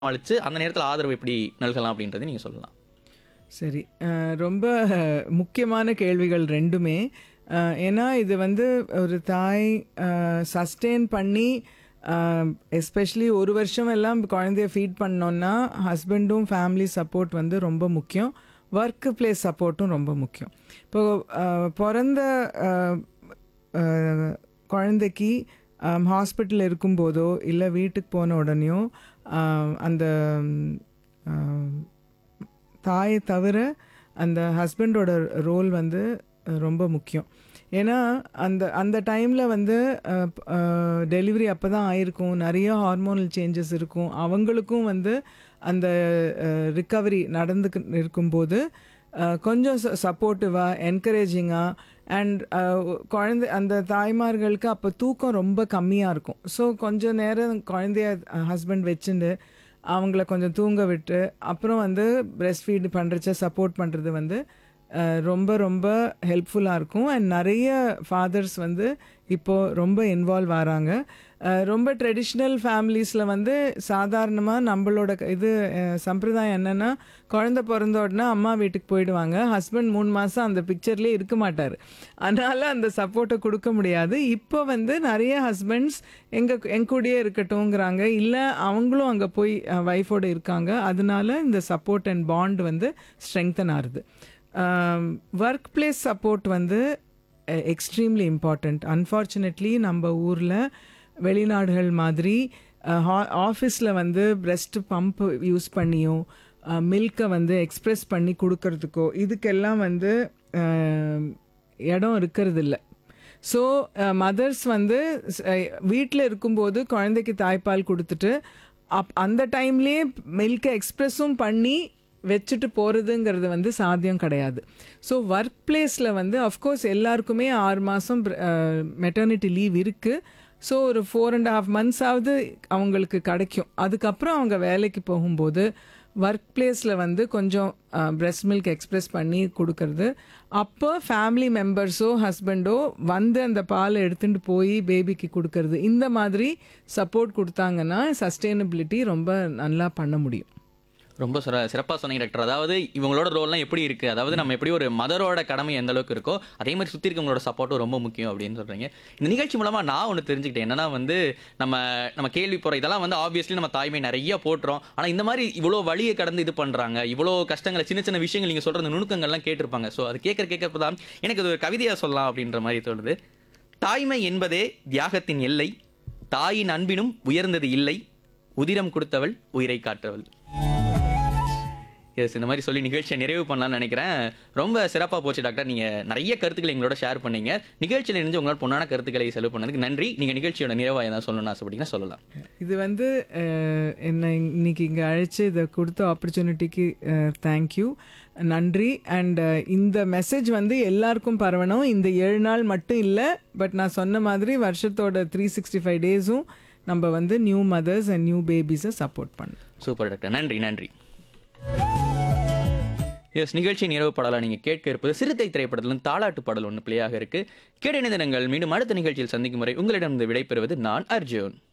சமாளிச்சு அந்த நேரத்தில் ஆதரவு எப்படி நல்கலாம் அப்படின்றதை நீங்கள் சொல்லலாம் சரி அஹ், ரொம்ப முக்கியமான கேள்விகள் ரெண்டுமே அஹ், ஏன்னா இது வந்து ஒரு தாய் சஸ்டெயின் பண்ணி எஸ்பெஷலி ஒரு வருஷம் எல்லாம் குழந்தைய ஃபீட் பண்ணோன்னா ஹஸ்பண்டும் ஃபேமிலி சப்போர்ட் வந்து ரொம்ப முக்கியம் ஒர்க் பிளேஸ் சப்போர்ட்டும் ரொம்ப முக்கியம் இப்போ அஹ், பிறந்த அஹ், அஹ், குழந்தைக்கு ஹாஸ்பிட்டல் இருக்கும்போதோ இல்லை வீட்டுக்கு போன உடனேயோ அஹ், அந்த அஹ், தாயை தவிர அந்த ஹஸ்பண்டோட ரோல் வந்து அஹ், ரொம்ப முக்கியம் ஏன்னா அந்த அந்த டைமில் வந்து டெலிவரி அப்போ தான் ஆயிருக்கும் நிறைய ஹார்மோனல் சேஞ்சஸ் இருக்கும் அவங்களுக்கும் வந்து அந்த ரிக்கவரி நடந்துக்கு இருக்கும்போது அஹ், கொஞ்சம் சப்போர்ட்டிவாக என்கரேஜிங்காக அண்ட் குழந்தை அந்த தாய்மார்களுக்கு அப்போ தூக்கம் ரொம்ப கம்மியாக இருக்கும் ஸோ கொஞ்சம் நேரம் குழந்தைய ஹஸ்பண்ட் வச்சுட்டு அவங்கள கொஞ்சம் தூங்க விட்டு அப்புறம் வந்து breast feed பண்ணுறச்ச சப்போர்ட் பண்ணுறது வந்து அஹ், ரொம்ப ரொம்ப ஹெல்ப்ஃபுல்லாக இருக்கும் அண்ட் நிறைய ஃபாதர்ஸ் வந்து இப்போது ரொம்ப இன்வால்வ் ஆகிறாங்க அஹ், ரொம்ப ட்ரெடிஷ்னல் ஃபேமிலிஸில் வந்து சாதாரணமாக நம்மளோட க- இது அஹ், சம்பிரதாயம் என்னென்னா குழந்த பிறந்த உடனே அம்மா வீட்டுக்கு போயிடுவாங்க ஹஸ்பண்ட் மூணு மாதம் அந்த பிக்சர்லேயே இருக்க மாட்டார் அதனால் அந்த சப்போர்ட்டை கொடுக்க முடியாது இப்போ வந்து நிறைய ஹஸ்பண்ட்ஸ் எங்கள் எங்க கூடயே இருக்கட்டும்ங்கிறாங்க இல்லை அவங்களும் அங்கே போய் ஒய்ஃபோடு இருக்காங்க அதனால இந்த சப்போர்ட் அண்ட் பாண்ட் வந்து ஸ்ட்ரெங்தன் ஆகுது ஒர்க் பிளேஸ் சப்போர்ட் வந்து எக்ஸ்ட்ரீம்லி இம்பார்ட்டண்ட் அன்ஃபார்ச்சுனேட்லி நம்ம ஊரில் வெளிநாடுகள் மாதிரி ஆஃபீஸில் வந்து breast பம்ப் யூஸ் பண்ணியோ மில்கை வந்து எக்ஸ்ப்ரெஸ் பண்ணி கொடுக்கறதுக்கோ இதுக்கெல்லாம் வந்து அஹ், இடம் இருக்கிறது இல்ல ஸோ மதர்ஸ் வந்து வீட்டில் இருக்கும்போது குழந்தைக்கு தாய்ப்பால் கொடுத்துட்டு அப் அந்த டைம்லேயே மில்கை எக்ஸ்ப்ரெஸும் பண்ணி வச்சுட்டு போகிறதுங்கிறது வந்து சாத்தியம் கிடையாது ஸோ ஒர்க் பிளேஸில் வந்து அஃப்கோர்ஸ் எல்லாருக்குமே ஆறு மாதம் மெட்டர்னிட்டி லீவ் இருக்குது ஸோ ஒரு ஃபோர் அண்ட் ஹாஃப் மந்த்ஸாவது அவங்களுக்கு கிடைக்கும் அதுக்கப்புறம் அவங்க வேலைக்கு போகும்போது ஒர்க் பிளேஸில் வந்து கொஞ்சம் breast milk எக்ஸ்ப்ரெஸ் பண்ணி கொடுக்கறது அப்போ ஃபேமிலி மெம்பர்ஸோ ஹஸ்பண்டோ வந்து அந்த பாலை எடுத்துகிட்டு போய் பேபிக்கு கொடுக்கறது இந்த மாதிரி சப்போர்ட் கொடுத்தாங்கன்னா சஸ்டெயினபிலிட்டி ரொம்ப நல்லா பண்ண முடியும் ரொம்ப சிற சிறப்பாக சொன்னீங்க டாக்டர் அதாவது இவங்களோட ரோல்லாம் எப்படி இருக்கு அதாவது நம்ம எப்படி ஒரு மதரோட கடமை எந்த அளவுக்கு இருக்கோ அதே மாதிரி சுற்றி இருக்கவங்களோட சப்போர்ட்டும் ரொம்ப முக்கியம் அப்படின்னு சொல்றீங்க இந்த நிகழ்ச்சி மூலமா நான் ஒன்று தெரிஞ்சுக்கிட்டேன் என்னன்னா வந்து நம்ம நம்ம கேள்வி போகிற இதெல்லாம் வந்து ஆப்வியஸ்லி நம்ம தாய்மை நிறைய போட்டுறோம் ஆனால் இந்த மாதிரி இவ்வளோ வழியை கடந்து இது பண்றாங்க இவ்வளோ கஷ்டங்களை சின்ன சின்ன விஷயங்கள் நீங்கள் சொல்ற அந்த நுணுக்கங்கள்லாம் கேட்டிருப்பாங்க ஸோ அது கேட்கற கேட்கறப்ப தான் எனக்கு அது ஒரு கவிதையாக சொல்லலாம் அப்படின்ற மாதிரி தோணுது தாய்மை என்பதே தியாகத்தின் எல்லை தாயின் அன்பினும் உயர்ந்தது இல்லை உதிரம் கொடுத்தவள் உயிரை காற்றவள் எஸ் இந்த மாதிரி சொல்லி நிகழ்ச்சியை நிறைவு பண்ணலாம்னு நினைக்கிறேன் ரொம்ப சிறப்பாக போச்சு டாக்டர் நீங்கள் நிறைய கருத்துக்களை எங்களோட ஷேர் பண்ணீங்க நிகழ்ச்சியில் இருந்து உங்களால் பொண்ணான கருத்துக்களை செலவு பண்ணதுக்கு நன்றி நீங்கள் நிகழ்ச்சியோட நிறைவாக ஏதாவது சொல்லணும்னு ஆசைப்பட்டீங்கன்னா சொல்லலாம் இது வந்து அஹ், என்னை இன்னைக்கு இங்கே அழைச்சி இதை கொடுத்த ஆப்பர்ச்சுனிட்டிக்கு தேங்க்யூ நன்றி அண்ட் இந்த மெசேஜ் வந்து எல்லாருக்கும் பரவணும் இந்த ஏழு நாள் மட்டும் இல்லை பட் நான் சொன்ன மாதிரி வருஷத்தோட த்ரீ சிக்ஸ்டி ஃபைவ் டேஸும் நம்ம வந்து நியூ மதர்ஸ் அண்ட் நியூ பேபிஸை சப்போர்ட் பண்ணணும் சூப்பர் டாக்டர் நன்றி நன்றி எஸ் நிகழ்ச்சி நிறைவு பாடலாக நீங்கள் கேட்க இருப்பது சிறுத்தை திரைப்படத்திலும் தாலாட்டு பாடல் ஒன்று பிள்ளையாக இருக்கு கேட தினங்கள் மீண்டும் அடுத்த நிகழ்ச்சியில் சந்திக்கும் முறை உங்களிடம் விடைபெறுவது நான் அர்ஜுன்